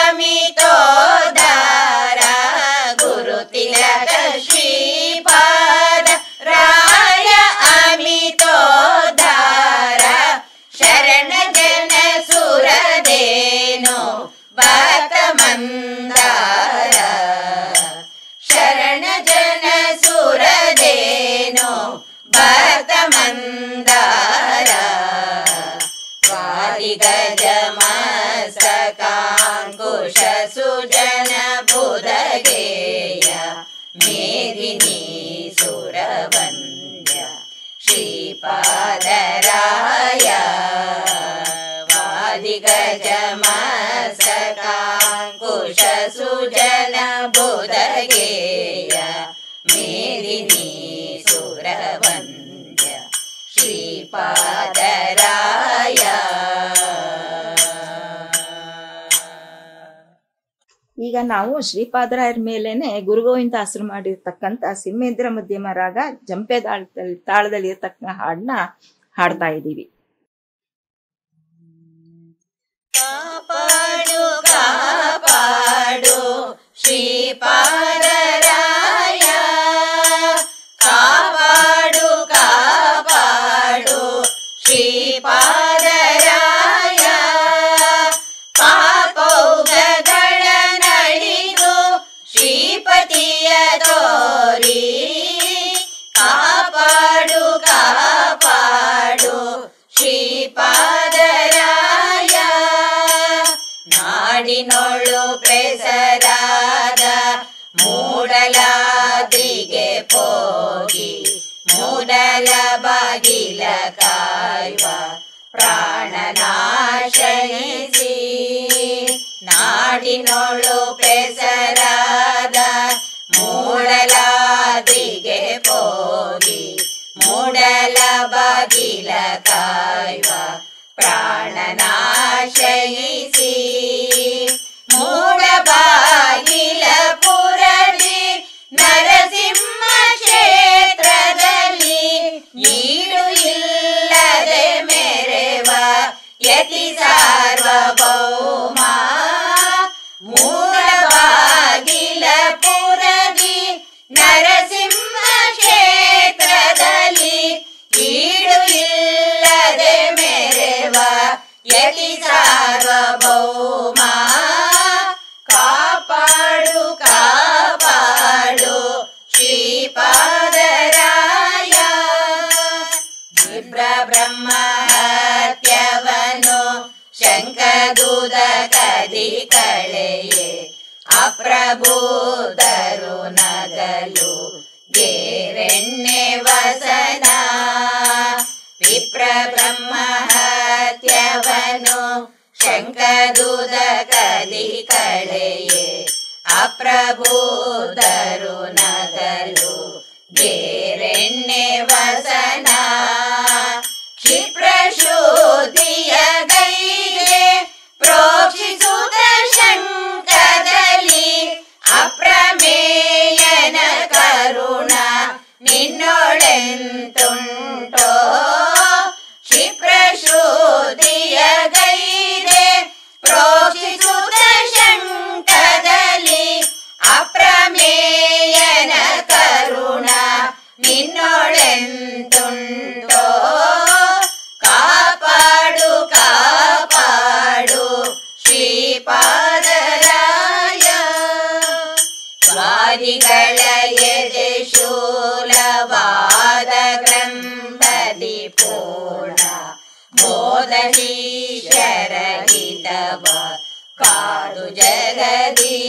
ಅಮಿತೋದಾರ ಗುರು ತಿಲಕ ಶ್ರೀಪಾದ ರಾಯ ಅಮಿತೋದಾರ ಶರಣ ಜನ ಸುರದೇನು ಬಾತ ಮಂದಾರ ಶರಣ ಜನ ಸುರದೇನು ಬಾತ ಮಂದಾರ ವಾಲಿ ಗಜ ಮಸ್ತಕಾಂಕುಶ ಸುಜನ ಬುಧಗೇಯ ಮೇದಿನಿ ಸುರವಂದ್ಯ ಶ್ರೀಪಾದರಾಯ ವಾದಿ ಗಜ ಮಸ್ತಕಾಂಕುಶ ಸುಜನ ಬುಧಗೇಯ ಮೇದಿನಿ ಸುರವಂದ್ಯ ಶ್ರೀಪಾದರಾಯ ಈಗ ನಾವು ಶ್ರೀಪಾದರಾಯರ ಮೇಲೇನೆ ಗುರುಗೋವಿಂದಾಸರು ಮಾಡಿರ್ತಕ್ಕಂಥ ಸಿಂಹೇಂದ್ರ ಮಧ್ಯಮ ರಾಗ ಜಂಪೆ ತಾಳದಲ್ಲಿ ತಾಳದಲ್ಲಿ ಇರ್ತಕ್ಕ ಹಾಡನ್ನ ಹಾಡ್ತಾ ಇದ್ದೀವಿ ಕಾಪಾಡು ಕಾಪಾಡು ಶ್ರೀಪಾದರಾಯ ಕಾಪಾಡು ಕಾಪಾಡು ಶ್ರೀಪಾದರಾಯ ಪಾಪೌಗಗಳ ನಳಿದು ಶ್ರೀಪತಿಯ ತೋರಿ ಕಾಪಾಡು ಕಾಪಾಡು ಶ್ರೀಪಾದರಾಯ ನಾಡಿನೊಳು ಪ್ರೆಸರಾದ ಮೂಡಲಾದಿಗೆ ಹೋಗಿ ಮೂಡಲ ಬಾಗಿಲ ಕಾಯುವ ಪ್ರಾಣನಾಶಯಿಸಿ ನಾಡಿನೊಳು ಪ್ರೆಸರಾದ ಮೂಡಲಾದಿಗೆ ಹೋಗಿ ಮೂಡಲ ಬಾಗಿಲ ಕಾಯುವ ಪ್ರಾಣನಾಶಯಿಸಿ ಮೂಡ ಬಾಗಿಲ ಪುರದಿ ನರಸಿಂಹ ಕ್ಷೇತ್ರದಲ್ಲಿ ಈಡು ಇಲ್ಲದೆ ಮೆರೆವ ಯತಿ ಸಾರ್ವಭೌಮ ಮೂಡ ಬಾಗಿಲ ಪುರದಿ ನರಸಿಂಹ ಕ್ಷೇತ್ರದಲ್ಲಿ ಈಡು ಇಲ್ಲದೆ ಮೆರೆವ ಯತಿ ಸಾರ್ವಭೌಮ ಕಾಪಾಡು ಕಾಪಾಡು ಶ್ರೀಪಾದರಾಯ ವಿಪ್ರ ಬ್ರಹ್ಮ ಹತ್ಯವನು ಶಂಕದೂದ ಕದಿ ಕಳೆಯೇ ಅಪ್ರಬೂದರು ನಗಲು ಗೇರೆಣ್ಣೆ ವಸನ ವಿಪ್ರ ಬ್ರಹ್ಮ ಹತ್ಯವನು ಶಂಕದೂದ ಕದಿ ಕಳೆಯೇ ಅಪ್ರಬೂದರು ನಗಲು ಗೇರೆಣ್ಣೆ ವಸನ ಕ್ಷಿಪ್ರ ಶುದ್ಧಿಯ ಗೈಗೆ ಪ್ರೋಕ್ಷಿಸುತ್ತ ಶಂಕದಲ್ಲಿ ಅಪ್ರಮೇಯನ ಕರುಣ ನಿನ್ನೊಳೆಂತುಂಟೋ ಕ್ಷಿಪ್ರ ಶುದ್ಧಿಯ ಗೈದೆ ಪ್ರೋಕ್ಷಿಸುತ್ತ ಶಂಕದಲ್ಲಿ ಅಪ್ರಮೇಯನ ಕರುಣ ನಿನ್ನೊಳೆಂತುಂಟೋ ಕಾಪಾಡು ಕಾಪಾಡು ಶ್ರೀಪಾದರಾಯ ಸ್ವಾದಿಗಳ ಎದೆ ಶೂಲವಾದ ಗ್ರಂಥದಿ ಪೂರ್ಣ ಬೋಧೀಶರಹಿತ ಹಿತವ ಕಾದು ಜಗದಿ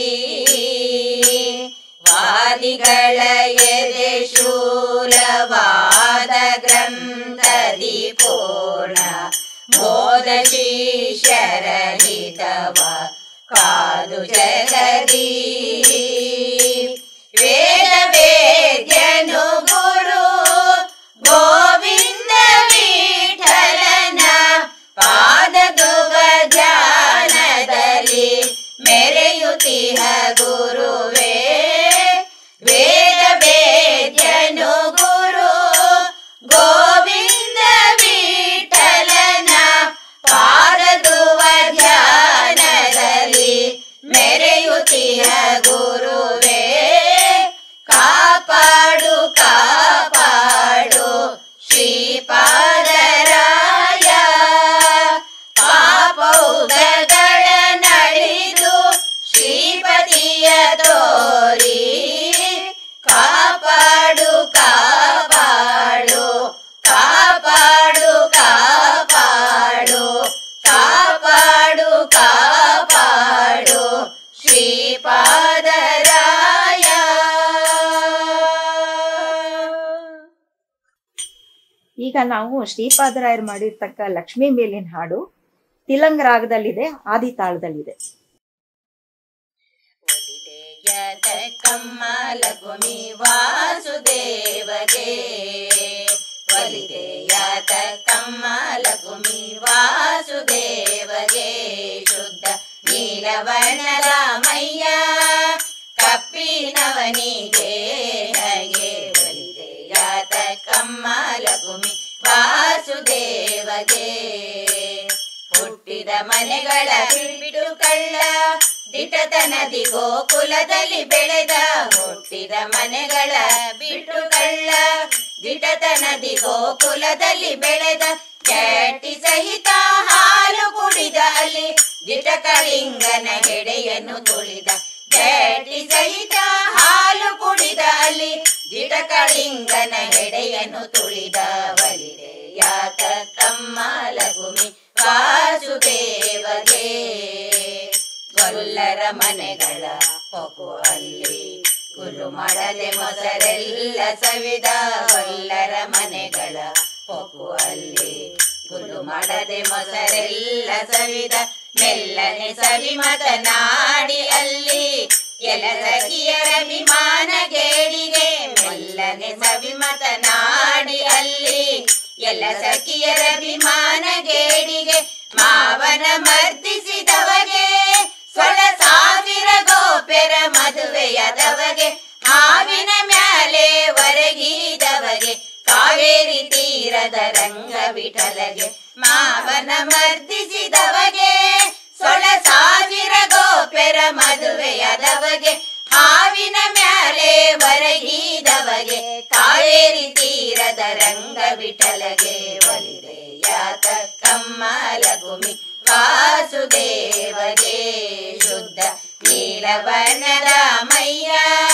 ವಾದಿಗಳ ಎದೆ ಶೂಲವಾದ ಗ್ರಂಥದಿ ಪೂರ್ಣ ಬೋಧ ಶಿಷ್ಯರ ಹಿತವ ಕಾದು ಜಗದಿ ವೇದ ವೇದ್ಯನು ಗುರು ಗೋವಿಂದ ವಿಠಲನ ಪಾದದುಗ ಧ್ಯಾನದಲ್ಲಿ ಮೆರೆಯುತ್ತಿಹ ಗುರುವೇ ವೇದ ವೇದ್ಯನು ಗುರು ಗೋವಿಂದ ವಿಠಲನ ಪಾದದುವ ಧ್ಯಾನದಲ್ಲಿ ಮೆರೆಯುತ್ತಿಹ ಗುರುವೇ ಕಾಪಾಡು ಕಾಪಾಡು ಶ್ರೀಪಾದರಾಯ ಪಾಪೌದಗಳ ನಳಿದು ಶ್ರೀಪತಿಯ ತೋರಿ ಕಾಪಾಡು ಕಾಪಾಡು ಕಾಪಾಡು ಕಾಪಾಡು ಕಾಪಾಡು ಕಾಪಾಡು ಶ್ರೀಪಾದರಾಯ ಈಗ ನಾವು ಶ್ರೀಪಾದರಾಯರು ಮಾಡಿರ್ತಕ್ಕ ಲಕ್ಷ್ಮೀ ಮೇಲಿನ ಹಾಡು ತಿಲಂಗ ರಾಗದಲ್ಲಿದೆ ಆದಿ ತಾಳದಲ್ಲಿದೆ ಒಲಿದೆಯದ ಕಮ್ಮಲಗುಮಿ ವಾಸುದೇವಗೆ ಒಲಿದೆಯಾದ ಕಮ್ಮಲಗುಮಿ ವಾಸುದೇವಗೆ ಶುದ್ಧ ನೀಲವರ್ಣದ ಮಯ್ಯ ಕಪ್ಪಿನವನಿಗೆ ಹಗೆ ಒಲಿದೆಯಾದ ಕಮ್ಮಲಗುಮಿ ವಾಸುದೇವಗೆ ಹುಟ್ಟಿದ ಮನೆಗಳ ಬಿಟ್ಟು ಕಳ್ಳ ದಿಟತನದಿ ಗೋಕುಲದಲ್ಲಿ ಬೆಳೆದ ಹುಟ್ಟಿದ ಮನೆಗಳ ಬಿಟ್ಟು ಕಳ್ಳ ದಿಟತನದಿ ಗೋಕುಲದಲ್ಲಿ ಬೆಳೆದ ಚಟ್ಟಿ ಸಹಿತ ಹಾಲು ಕುಡಿದ ಅಲ್ಲಿ ದಿಟಕಳಿಂಗನ ಹೆಡೆಯನ್ನು ತುಳಿದ ಚಟ್ಟಿ ಸಹಿತ ಹಾಲು ಕುಡಿದ ಅಲ್ಲಿ ದಿಟಕಳಿಂಗನ ಹೆಡೆಯನ್ನು ತುಳಿದ ಬಲಿದೆ ಯಾತ ತಮ್ಮ ಲಘುಮಿ ವಾಸುದೇವಗೆ ಗೊಲ್ಲರ ಮನೆಗಳ ಹೊಗು ಅಲ್ಲಿ ಗುಲು ಮಾಡದೆ ಮೊಸರೆಲ್ಲ ಸವಿದ ಗೊಲ್ಲರ ಮನೆಗಳ ಹೊಗು ಅಲ್ಲಿ ಗುಲು ಮಾಡದೆ ಮೊಸರೆಲ್ಲ ಸವಿದ ಮೆಲ್ಲನೆ ಸವಿ ಮಾತನಾಡಿ ಅಲ್ಲಿ ಎಲ ಸಖಿಯರ ವಿಮಾನ ಗೇಡಿಗೆ ಮೆಲ್ಲನೆ ಸವಿ ಮಾತನಾಡಿ ಅಲ್ಲಿ ಎಲ್ಲ ಸಖಿಯರ ವಿಮಾನ ಗೇಡಿಗೆ ಮಾವನ ಮರ್ದಿಸಿದವಗೆ ಸೊಳ ಸಾವಿರ ಗೋಪೆರ ಮದುವೆಯಾದವಗೆ ಹಾವಿನ ಮ್ಯಾಲೆ ಒರಗಿದವಗೆ ಕಾವೇರಿ ತೀರದ ರಂಗ ವಿಠಲಗೆ ಮಾವನ ಮರ್ದಿಸಿದವಗೆ ಸೊಳ ಸಾವಿರ ಗೋಪೆರ ಮದುವೆಯಾದವಗೆ ಹಾವಿನ ಮ್ಯಾಲೆ ಒರಗಿದವಗೆ ಕಾವೇರಿ ತೀರದ ರಂಗ ವಿಠಲಗೆ ಒಲಿದೆ ಯಾತ ಕಮ್ಮಲಗುಮಿ ವಾಸುದೇವಗೆ ಶುದ್ಧ ನೀಲವರ್ಣದ ಮಯ್ಯ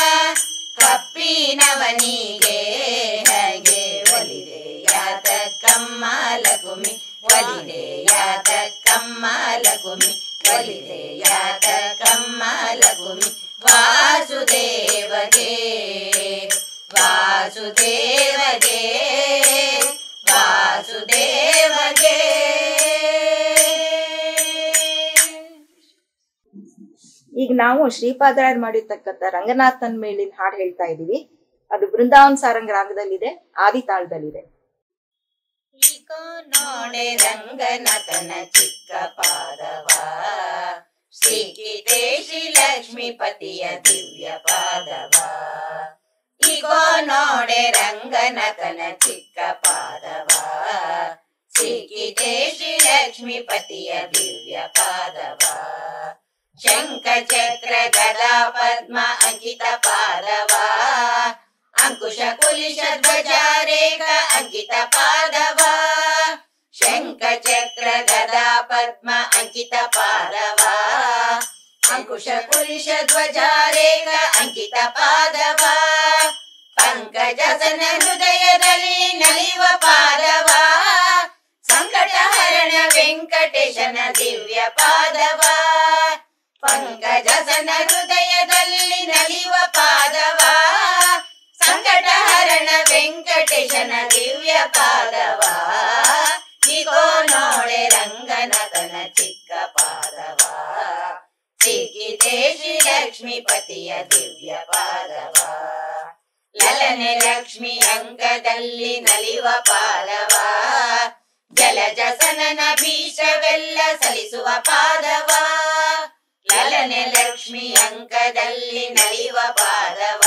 ಕಪ್ಪಿನವನಿಗೆ ಹಾಗೆ ಒಲಿದೆ ಯಾತ ಕಮ್ಮಲಗುಮಿ ಒಲಿದೆ ಯಾತ ಕಮ್ಮಲಗುಮಿ ಒಲಿದೆ ಯಾತ ಕಮ್ಮಲಗುಮಿ ವಾಸುದೇವಗೆ ವಾಸುದೇವಗೆ ವಾಸುದೇವಗೆ ಈಗ ನಾವು ಶ್ರೀಪಾದರಾಯರು ಮಾಡಿರ್ತಕ್ಕಂಥ ರಂಗನಾಥನ್ ಮೇಲಿನ ಹಾಡು ಹೇಳ್ತಾ ಇದೀವಿ ಅದು ಬೃಂದಾವನ್ ಸಾರಂಗ್ ರಾಗದಲ್ಲಿದೆ ಆದಿ ತಾಳದಲ್ಲಿದೆ ಈಗೋ ನೋಡೆ ರಂಗನಾಥನ ಚಿಕ್ಕ ಪಾದವ ಶ್ರೀಕಿದೆ ಶ್ರೀ ಲಕ್ಷ್ಮೀಪತಿಯ ದಿವ್ಯ ಪಾದವ ಈಗೋ ನೋಡೆ ರಂಗನಾಥನ ಚಿಕ್ಕ ಪಾದವ ಸಿಕ್ಕಿದೆ ಶ್ರೀ ಲಕ್ಷ್ಮೀಪತಿಯ ದಿವ್ಯ ಪಾದವ ಶಂಖ ಚಕ್ರ ಗದಾ ಪದ್ಮ ಅಂಕಿತ ಪಾದವ ಅಂಕುಶ ಕುಲಿಶ ಧ್ವಜ ರೇಖ ಅಂಕಿತ ಪಾದವ ಶಂಖ ಚಕ್ರ ಗದಾ ಪದ್ಮ ಅಂಕಿತ ಪಾದವ ಅಂಕುಶ ಕುಲಿಶ ಧ್ವಜ ರೇಖ ಅಂಕಿತ ಪಾದವ ಪಂಕಜಸನ ಹೃದಯದಲ್ಲಿ ನಲಿವ ಪಾದವ ಸಂಕಟ ಹರಣ ವೆಂಕ ವೆಂಕಟೇಶನ ದಿವ್ಯ ಪಾದವ ಪಂಕಜಸನ ಹೃದಯದಲ್ಲಿ ನಲಿವ ಪಾದವ ಸಂಕಟ ಹರಣ ವೆಂಕಟೇಶನ ದಿವ್ಯ ಪಾದವ ಇಗೋ ನೋಡೆ ರಂಗನಗನ ಚಿಕ್ಕ ಪಾದವ ಸಿಕ್ಕಿದೆ ಶ್ರೀ ಲಕ್ಷ್ಮೀಪತಿಯ ದಿವ್ಯ ಪಾದವ ಲಲನೆ ಲಕ್ಷ್ಮಿ ಅಂಕದಲ್ಲಿ ನಲಿವ ಪಾದವ ಜಲಜಸನನ ಭೀಷವೆಲ್ಲ ಸಲಿಸುವ ಪಾದವ ಲಲನೆ ಲಕ್ಷ್ಮಿ ಅಂಕದಲ್ಲಿ ನಲಿವ ಪಾದವ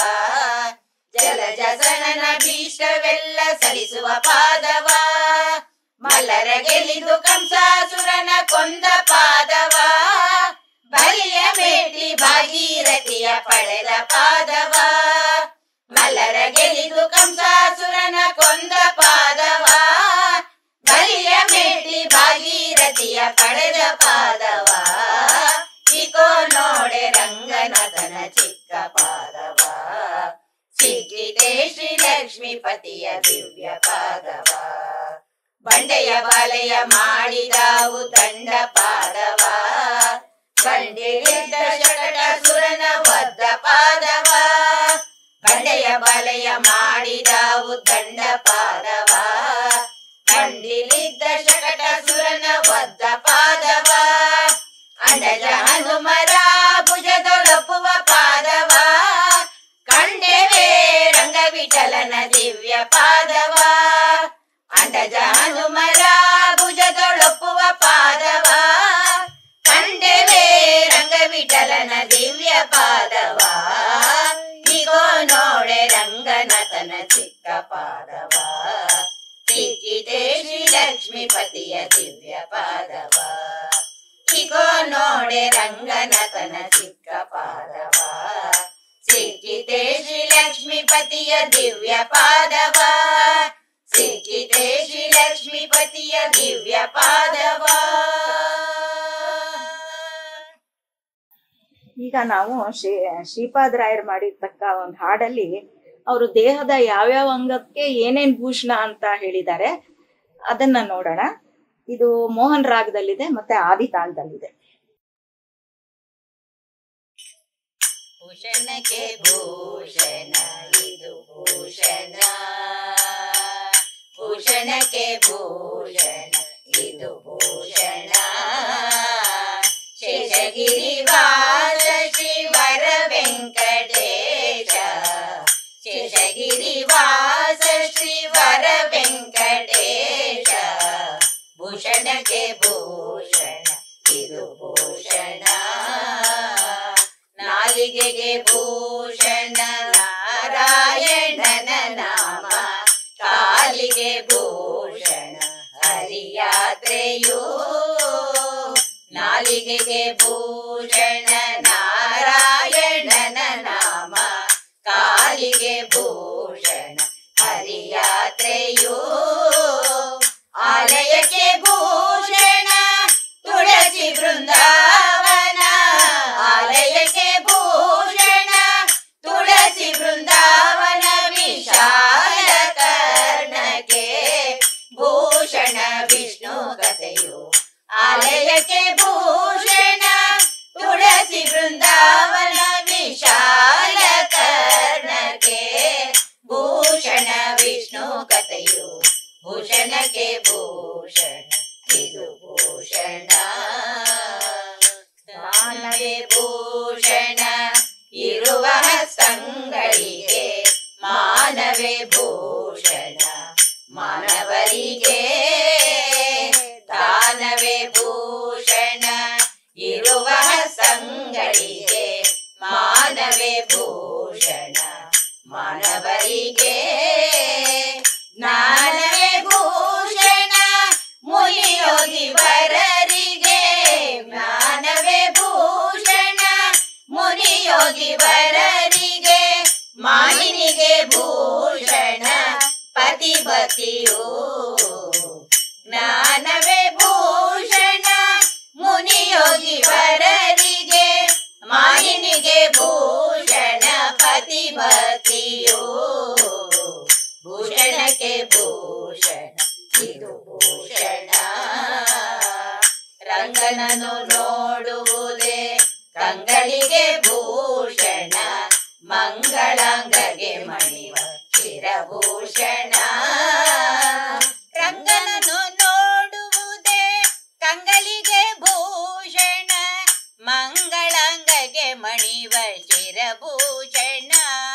ಜಲಜಸನನ ಭೀಷವೆಲ್ಲ ಸಲಿಸುವ ಪಾದವ ಮಲರ ಗೆಲಿದು ಕಂಸಾಸುರನ ಕೊಂದ ಪಾದವ ಬಲಿಯ ಮೇಟಿ ಭಾಗೀರಥಿಯ ಪಡೆದ ಪಾದವ ಮಲರ ಗೆಲಿದು ಕಂಸಾಸುರನ ಕೊಂದ ಪಾದವ ಬಲಿಯ ಮೇಟಿ ಭಾಗೀರಥಿಯ ಪಡೆದ ಪಾದವ ಇಕೋ ನೋಡೆ ರಂಗನಾಥನ ಚಿಕ್ಕ ಪಾದವ ಸಿಕ್ಕಿದೆ ಶ್ರೀ ಲಕ್ಷ್ಮೀಪತಿಯ ದಿವ್ಯ ಪಾದವ ಬಂಡೆಯ ಬಾಲೆಯ ಮಾಡಿದಾವು ದಂಡ ಪಾದವ ಬಂಡೆಯಿಂದ ಶಕಟ ಸುರನ ಒದ್ದ ಪಾದವ ಬಂಡೆಯ ಬಾಲೆಯ ಮಾಡಿದಾವು ದಂಡ ಪಾದವ ಬಂಡಿಲಿದ್ದ ಶಕಟ ಸುರನ ಒದ್ದ ಪಾದವ ಅಂಡಜ ಹನುಮರ ಭುಜದೊಳಪುವ ಪಾದವ ಕಂಡೆವೇ ರಂಗವಿಠಲನ ದಿವ್ಯ ಪಾದವ ಅಂಡಜ ಹನುಮರ ಭುಜದೊಳಪುವ ಪಾದವ ಕಂಡೆವೇ ರಂಗವಿಠಲನ ದಿವ್ಯ ಪಾದವ ಇಗೋ ನೋಡೆ ರಂಗನಾಥನ ಚಿಕ್ಕ ಪಾದವ ಸಿಕ್ಕಿದೆ ಶ್ರೀ ಲಕ್ಷ್ಮೀಪತಿಯ ದಿವ್ಯ ಪಾದವ ಇಗೋ ನೋಡೆ ರಂಗನಾಥನ ಚಿಕ್ಕ ಪಾದವ ಸಿಕ್ಕಿದೆ ಶ್ರೀ ಲಕ್ಷ್ಮೀಪತಿಯ ದಿವ್ಯ ಪಾದವ ಸಿಕ್ಕಿದೆ ಶ್ರೀ ಲಕ್ಷ್ಮೀಪತಿಯ ದಿವ್ಯ ಪಾದವ ಈಗ ನಾವು ಶ್ರೀ ಶ್ರೀಪಾದರಾಯರು ಮಾಡಿರ್ತಕ್ಕ ಒಂದು ಹಾಡಲ್ಲಿ ಅವರು ದೇಹದ ಯಾವ್ಯಾವ ಅಂಗಕ್ಕೆ ಏನೇನ್ ಭೂಷಣ ಅಂತ ಹೇಳಿದ್ದಾರೆ ಅದನ್ನ ನೋಡೋಣ ಇದು ಮೋಹನ್ ರಾಗದಲ್ಲಿದೆ ಮತ್ತೆ ಆದಿ ತಾಳದಲ್ಲಿದೆ ಭೂಷಣಕ್ಕೆ ಭೂಷಣ ಇದು ಭೂಷಣ ಭೂಷಣಕ್ಕೆ ಭೂಷಣ ಇದು ಭೂಷಣ ಶೇಷಗಿರಿವಾಸ ಶ್ರೀವರ ವೆಂಕಟೇಶ ಶೇಷಗಿರಿವಾಸ ಶ್ರೀವರ ವೆಂಕಟೇಶ ಭೂಷಣಕ್ಕೆ ಭೂಷಣ ಇದು ಭೂಷಣ ನಾಲಿಗೆಗೆ ಭೂಷಣ ನಾರಾಯಣನ ನಾಮ ಕಾಲಿಗೆ ಭೂಷಣ ಹರಿಯಾತ್ರೆಯು ನಾಲಿಗೆಗೆ ಭೂಷಣ ನಾರಾಯಣನ ನಾಮ ಕಾಲಿಗೆ ಭೂಷಣ ಹರಿಯಾತ್ರೆಯು ಆಲಯಕ್ಕೆ ಭೂಷಣ ತುಳಸಿ ಬೃಂದಾವನ ಆಲಯಕ್ಕೆ ಭೂಷಣ ತುಳಸಿ ಬೃಂದಾವನ ವಿಶಾಲ ಕರ್ಣಕ್ಕೆ ಭೂಷಣ ವಿಷ್ಣು ಕಥೆಯು ಆಲಯಕ್ಕೆ ಭೂಷಣ ತುಳಸಿ ಬೃಂದಾವನ ವಿಶಾಲ ಕರ್ಣಕ್ಕೆ ಭೂಷಣ ವಿಷ್ಣು ಕಥೆಯು ಭೂಷಣಕ್ಕೆ ಭೂಷಣ ಇದು ಭೂಷಣ ದಾನವೇ ಭೂಷಣ ಇರುವ ಸಂಗಳಿಗೆ ಮಾನವೇ ಭೂಷಣ ಮಾನವರಿಗೆ ದಾನವೇ ಭೂಷಣ ಇರುವ ಸಂಗಳಿಗೆ ಮಾನವೇ ಭೂಷಣ ಮಾನವರಿಗೆ ಜ್ಞಾನವೇ ಭೂಷಣ ಮುನಿಯೋಗಿ ವರರಿಗೆ ಜ್ಞಾನವೇ ಭೂಷಣ ಮುನಿಯೋಗಿ ವರರಿಗೆ ಮಾನಿನಿಗೆ ಭೂಷಣ ಪತಿಪತಿಯು ಜ್ಞಾನವೇ ಭೂಷಣ ಮುನಿಯೋಗಿ ವರರಿಗೆ ಮಾನಿನಿಗೆ ಭೂಷಣ ಪತಿಪತಿಯು ಭೂಷಣಕ್ಕೆ ಭೂಷಣ ಇದು ಭೂಷಣ ರಂಗನನು ನೋಡುವುದೇ ಕಂಗಳಿಗೆ ಭೂಷಣ ಮಂಗಳಾಂಗಗೆ ಮಣಿವ ಶಿರಭೂಷಣ ರಂಗನನು ನೋಡುವುದೇ ಕಂಗಳಿಗೆ ಭೂಷಣ ಮಂಗಳಾಂಗಗೆ ಮಣಿವ ಶಿರಭೂಷಣ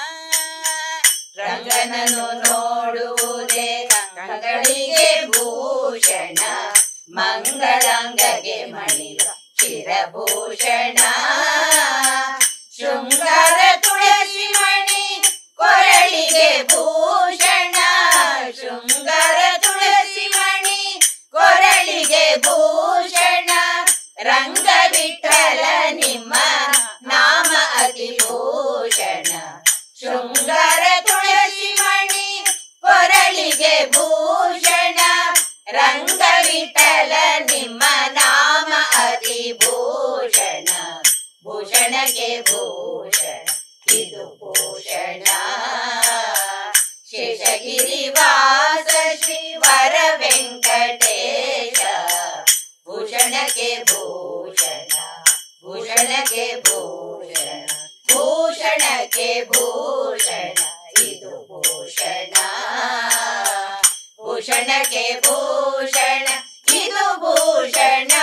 ರಂಗನನು ನೋಡುವುದೇ ಕಂಗಳಿಗೆ ಭೂಷಣ ಮಂಗಳಾಂಗಗೆ ಮಣಿವ ಶಿರಭೂಷಣ ಶೃಂಗಾರ ತುಳಸಿ ಮಣಿ ಕೊರಳಿಗೆ ಭೂಷಣ ಶೃಂಗಾರ ತುಳಸಿ ಮಣಿ ಕೊರಳಿಗೆ ಭೂಷಣ ರಂಗ ವಿಠಲ ನಿಮ್ಮ ನಾಮ ಅತಿ ಭೂಷಣ ಶೃಂಗಾರ ತುಳಸಿ ಮಣಿ ಕೊರಳಿಗೆ ಭೂಷಣ ರಂಗ ವಿಠಲ ನಿಮ್ಮ ನಾಮ ಅತಿ ಭೂಷಣ ಭೂಷಣಗೆ ಭೂಷಣ ಇದು ಭೂಷಣ ಶೇಷಗಿರಿ ವಾಸ ಶ್ರೀವರ ವೆಂಕಟೇಶ ಭೂಷಣಕ್ಕೆ ಭೂಷಣ ಭೂಷಣಕ್ಕೆ ಭೂಷಣ ಭೂಷಣಕ್ಕೆ ಭೂಷಣ ಇದು ಭೂಷಣ ಭೂಷಣಕ್ಕೆ ಭೂಷಣ ಇದು ಭೂಷಣ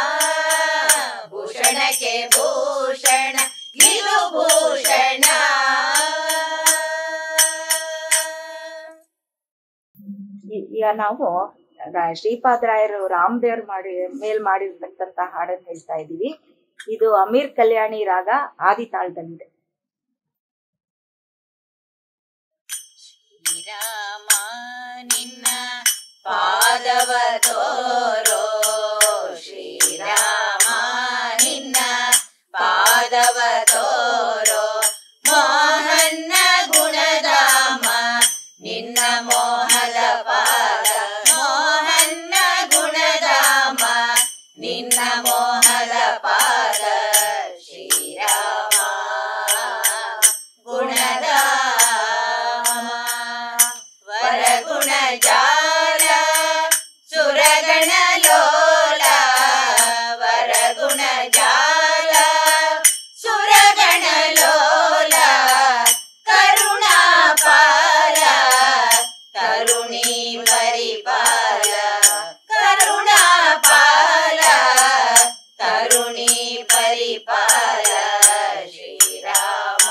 ಭೂಷಣಕ್ಕೆ ಭೂಷಣ ಇದು ಭೂಷಣ ಈ- ಈಗ ನಾವು ರ- ಶ್ರೀಪಾದರಾಯರು ರಾಮದೇವ್ರು ಮಾಡಿ ಮೇಲ್ ಮಾಡಿರ್ತಕ್ಕಂತ ಹಾಡನ್ನು ಹೇಳ್ತಾ ಇದ್ದೀವಿ ಇದು ಅಮೀರ್ ಕಲ್ಯಾಣಿ ರಾಗ ಆದಿ ತಾಳದಲ್ಲಿದೆ ಶ್ರೀರಾಮ ನಿನ್ನ ಪಾದವ ತೋರೋ ಶ್ರೀರಾಮ ನಿನ್ನ ಪಾದವ ತೋರೋ ಮೋಹನ್ನ ಗುಣಧಾಮ ನಿನ್ನ ಮೋಹದ ಪಾದ ಮೋಹನ್ನ ಗುಣಧಾಮ ನಿನ್ನ ಮೋಹದ ಪಾದ ಶ್ರೀರಾಮ ಗುಣಧಾಮ ವರಗುಣ ಜಾಲ ಸುರಗಣ ಲೋಲ ವರಗುಣ ಜಾಲ ಸುರಗಣ ಲೋಲ ಕರುಣಾಪಾಲ ಕರುಣಿ ಪರಿಪಾಲ ಕರುಣಾಪಾಲ ಕರುಣಿ ಪರಿಪಾಲ ಶ್ರೀರಾಮ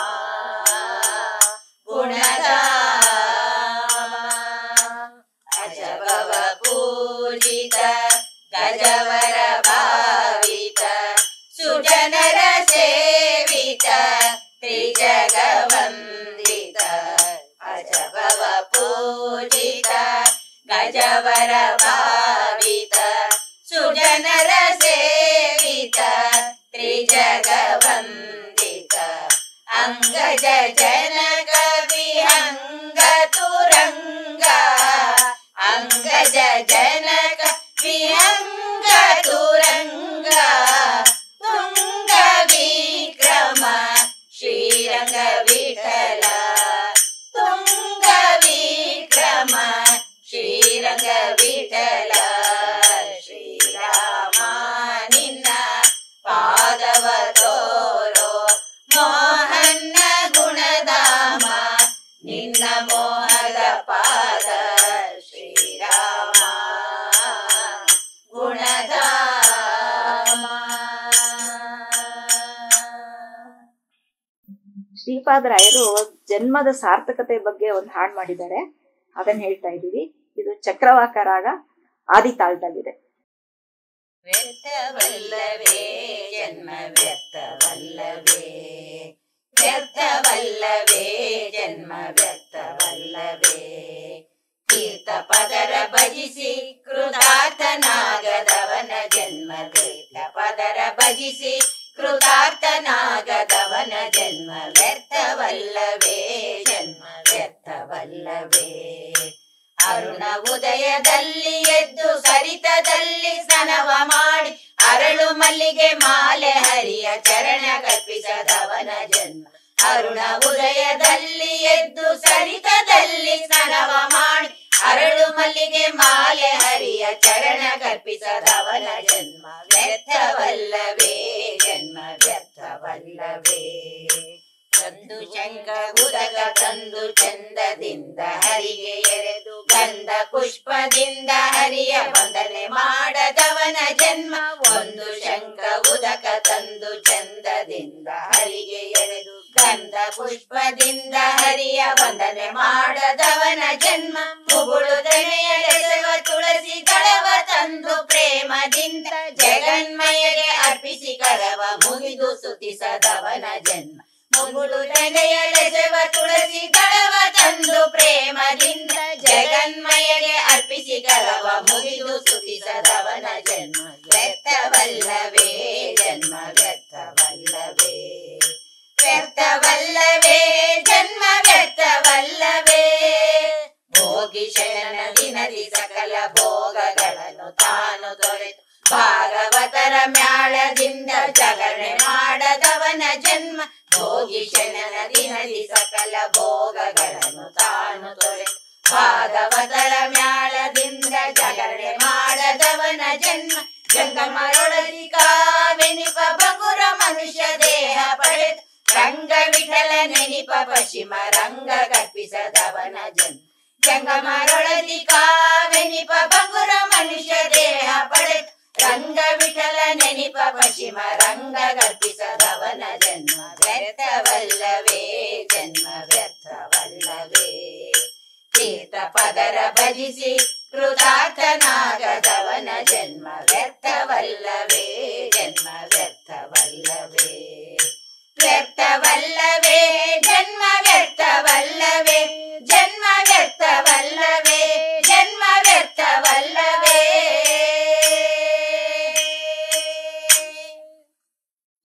ಗುಣಧಾಮ ಅಜಭವ ಪೂಜಿತ ಗಜವರ ಭಾವಿತ ಸುಜನರ ಸೇವಿತ ತ್ರಿಜಗ ವಂದಿತ ಅಜಭವ ಪೂಜಿತ ಗಜವರ ಭಾವಿತ ಸುಜನರ ಸೇವಿತ ತ್ರಿಜಗ ವಂದಿತ ಅಂಗಜ ಜನಕ ವಿಹಂಗ ತುರಂಗ ಅಂಗಜ ಜನಕ ವಿಹಂಗ ತುರಂಗ ತುಂಗ ವಿಕ್ರಮ ಶ್ರೀರಂಗ ವಿಠಲ ತುಂಗ ವಿಕ್ರಮ ಶ್ರೀರಂಗ ವಿಠಲ ಶ್ರೀರಾಮ ನಿನ್ನ ಪಾದವ ತೋರೋ ಮೋಹನ್ನ ಗುಣಧಾಮ ನಿನ್ನ ಮೋಹದ ಪಾದ ಶ್ರೀರಾಮ ಗುಣಧಾಮ ಶ್ರೀಪಾದರಾಯರು ಜನ್ಮದ ಸಾರ್ಥಕತೆ ಬಗ್ಗೆ ಒಂದು ಹಾಡು ಮಾಡಿದ್ದಾರೆ ಅದನ್ನ ಹೇಳ್ತಾ ಇದ್ದೀವಿ ಇದು ಚಕ್ರವಾಕ ರಾಗ ಆದಿ ತಾಳದಲ್ಲಿದೆ ವ್ಯರ್ಥವಲ್ಲವೇ ಜನ್ಮ ವ್ಯರ್ಥವಲ್ಲವೇ ವ್ಯರ್ಥವಲ್ಲವೇ ಜನ್ಮ ವ್ಯರ್ಥವಲ್ಲವೇ ತೀರ್ಥ ಪದರ ಭಜಿಸಿ ಕೃತಾರ್ಥನಾಗದವನ ಜನ್ಮ ತೀರ್ಥ ಪದರ ಭಜಿಸಿ ಕೃತಾರ್ಥನಾಗದವನ ಜನ್ಮ ವ್ಯರ್ಥವಲ್ಲವೇ ಜನ್ಮ ವ್ಯರ್ಥವಲ್ಲವೇ ಅರುಣ ಉದಯದಲ್ಲಿ ಎದ್ದು ಸರಿತದಲ್ಲಿ ಸ್ನಾನವ ಮಾಡಿ ಅರಳು ಮಲ್ಲಿಗೆ ಮಾಲೆ ಹರಿಯ ಚರಣ ಕಲ್ಪಿಸದವನ ಜನ್ಮ ಅರುಣ ಉದಯದಲ್ಲಿ ಎದ್ದು ಸರಿತದಲ್ಲಿ ಸ್ನಾನವ ಮಾಡಿ ಅರಳು ಮಲ್ಲಿಗೆ ಮಾಲೆ ಹರಿಯ ಚರಣ ಕರ್ಪಿಸದವನ ಜನ್ಮ ವ್ಯರ್ಥವಲ್ಲವೇ ಜನ್ಮ ವ್ಯರ್ಥವಲ್ಲವೇ ತಂದು ಶಂಕ ಉದಕ ತಂದು ಚಂದದಿಂದ ಹರಿಗೆ ಎರೆದು ಗಂಧ ಪುಷ್ಪದಿಂದ ಹರಿಯ ವಂದನೆ ಮಾಡದವನ ಜನ್ಮ ಒಂದು ಶಂಕ ಉದಕ ತಂದು ಚಂದದಿಂದ ಹರಿಗೆ ಎರೆದು ಗಂಧ ಪುಷ್ಪದಿಂದ ಹರಿಯ ವಂದನೆ ಮಾಡದವನ ಜನ್ಮ ಮುಗುಳು ದನೆಯಲೆಸವ ತುಳಸಿ ದಳವ ತಂದು ಪ್ರೇಮದಿಂದ ಜಗನ್ಮಯಗೆ ಅರ್ಪಿಸಿ ಕರವ ಮುಗಿದು ಸುತಿಸದವನ ಜನ್ಮ ಮುಗುಳು ದನೆಯಲೆಸವ ತುಳಸಿ ದಳವ ತಂದು ಪ್ರೇಮದಿಂದ ಜಗನ್ಮಯಗೆ ಅರ್ಪಿಸಿ ಕರವ ಮುಗಿದು ಸುತಿಸದವನ ಜನ್ಮ ವ್ಯರ್ಥವಲ್ಲವೇ ಜನ್ಮ ವ್ಯರ್ಥವಲ್ಲವೇ ವ್ಯರ್ಥವಲ್ಲವೇ ಜನ್ಮ ವ್ಯರ್ಥವಲ್ಲವೇ ಭೋಗಿ ಶಯನ ದಿನದಿ ಸಕಲ ಭೋಗಗಳನ್ನು ತಾನು ದೊರೆತು ಭಾಗವತರ ಮ್ಯಾಳದಿಂದ ಜಗಣೆ ಮಾಡದವನ ಜನ್ಮ ಭೋಗಿ ಶಯನ ದಿನದಿ ಸಕಲ ಭೋಗಗಳನ್ನು ತಾನು ದೊರೆತು ಭಾಗವತರ ಮ್ಯಾಳದಿಂದ ಜಗಣೆ ಮಾಡದವನ ಜನ್ಮ ಜಂಗಮರೊಳಲಿ ಕಾವೆನಿಪ ಬಗುರ ಮನುಷ್ಯ ದೇಹ ಪಡೆದು ರಂಗ ವಿಠಲ ನೆನಿಪ ಪಶ್ಚಿಮ ರಂಗ ಕಲ್ಪಿಸದವನ ಜನ್ಮ ಜಂಗಮರೊಳಲಿ ಕಾವೆನಿಪ ಬಗುರ ಮನುಷ್ಯ ದೇಹ ಪಡೆದು ರಂಗ ವಿಠಲ ನೆನಿಪ ಪಶ್ಚಿಮ ರಂಗ ಕಲ್ಪಿಸದವನ ಜನ್ಮ ವ್ಯರ್ಥವಲ್ಲವೇ ಜನ್ಮ ವ್ಯರ್ಥವಲ್ಲವೇ ತೀರ್ಥ ಪದರ ಭಜಿಸಿ ಕೃತಾರ್ಥನಾಗದವನ ಜನ್ಮ ವ್ಯರ್ಥವಲ್ಲವೇ ಜನ್ಮ ವ್ಯರ್ಥವಲ್ಲವೇ ವ್ಯರ್ಥವಲ್ಲವೇ